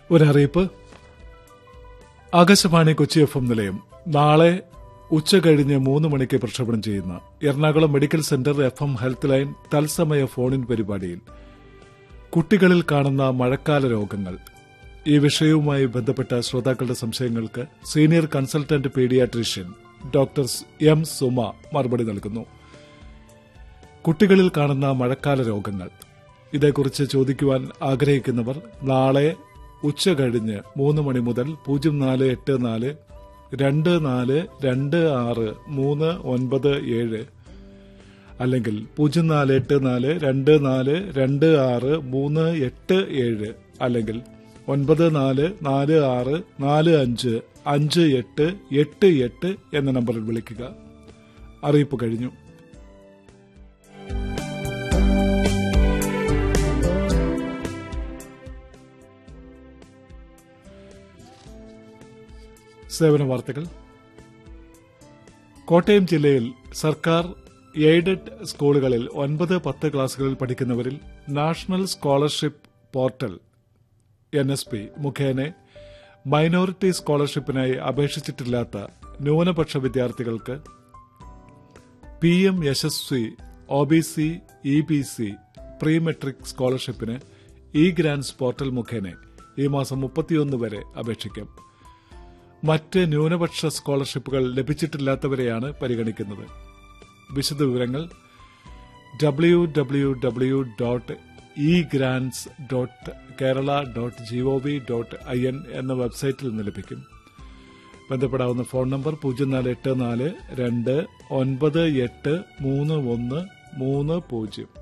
ഒരറിയിപ്പ് Akashvani Kochi F M നിലയം നാളെ ഉച്ച കഴിഞ്ഞ് മൂന്ന് മണിക്ക് പ്രക്ഷേപണം ചെയ്യുന്ന Ernakulam medical centre F M health line തത്സമയ ഫോണിൻ പരിപാടിയിൽ കുട്ടികളിൽ കാണുന്ന മഴക്കാല രോഗങ്ങൾ ഈ വിഷയവുമായി ബന്ധപ്പെട്ട ശ്രോതാക്കളുടെ സംശയങ്ങൾക്ക് senior consultant paediatrician doctor M Suma മറുപടി നൽകുന്നു കുട്ടികളിൽ കാണുന്ന മഴക്കാല രോഗങ്ങൾ ഇതേക്കുറിച്ച് ചോദിക്കുവാൻ ആഗ്രഹിക്കുന്നവർ നാളെ ഉച്ച കഴിഞ്ഞ് മൂന്ന് മണി മുതൽ പൂജ്യം നാല് എട്ട് നാല് രണ്ട് നാല് രണ്ട് ആറ് മൂന്ന് ഒൻപത് ഏഴ് അല്ലെങ്കിൽ പൂജ്യം നാല് എട്ട് നാല് രണ്ട് നാല് രണ്ട് ആറ് മൂന്ന് എട്ട് ഏഴ് അല്ലെങ്കിൽ ഒൻപത് നാല് നാല് ആറ് നാല് അഞ്ച് അഞ്ച് എട്ട് എട്ട് എട്ട് എന്ന നമ്പറിൽ വിളിക്കുക അറിയിപ്പ് കഴിഞ്ഞു സേവന വാർത്തകൾ കോട്ടയം ജില്ലയിൽ സർക്കാർ എയ്ഡഡ് സ്കൂളുകളിൽ ഒൻപത് പത്ത് ക്ലാസുകളിൽ പഠിക്കുന്നവരിൽ national scholarship portal N S P മുഖേന മൈനോറിറ്റി സ്കോളർഷിപ്പിനായി അപേക്ഷിച്ചിട്ടില്ലാത്ത ന്യൂനപക്ഷ വിദ്യാർത്ഥികൾക്ക് P M Yashasvi O B C E B C pre matric സ്കോളർഷിപ്പിന് ഇ ഗ്രാൻസ് പോർട്ടൽ മുഖേന ഈ മാസം മുപ്പത്തിയൊന്ന് വരെ അപേക്ഷിക്കാം മറ്റ് ന്യൂനപക്ഷ സ്കോളർഷിപ്പുകൾ ലഭിച്ചിട്ടില്ലാത്തവരെയാണ് പരിഗണിക്കുന്നത് വിശദവിവരങ്ങൾ W W W dot E grants dot Kerala dot G O V dot I N എന്ന വെബ്സൈറ്റിൽ നിന്ന് ലഭിക്കും ബന്ധപ്പെടാവുന്ന ഫോൺ നമ്പർ പൂജ്യം നാല് എട്ട് നാല് രണ്ട് ഒൻപത് എട്ട് മൂന്ന് ഒന്ന് മൂന്ന് പൂജ്യം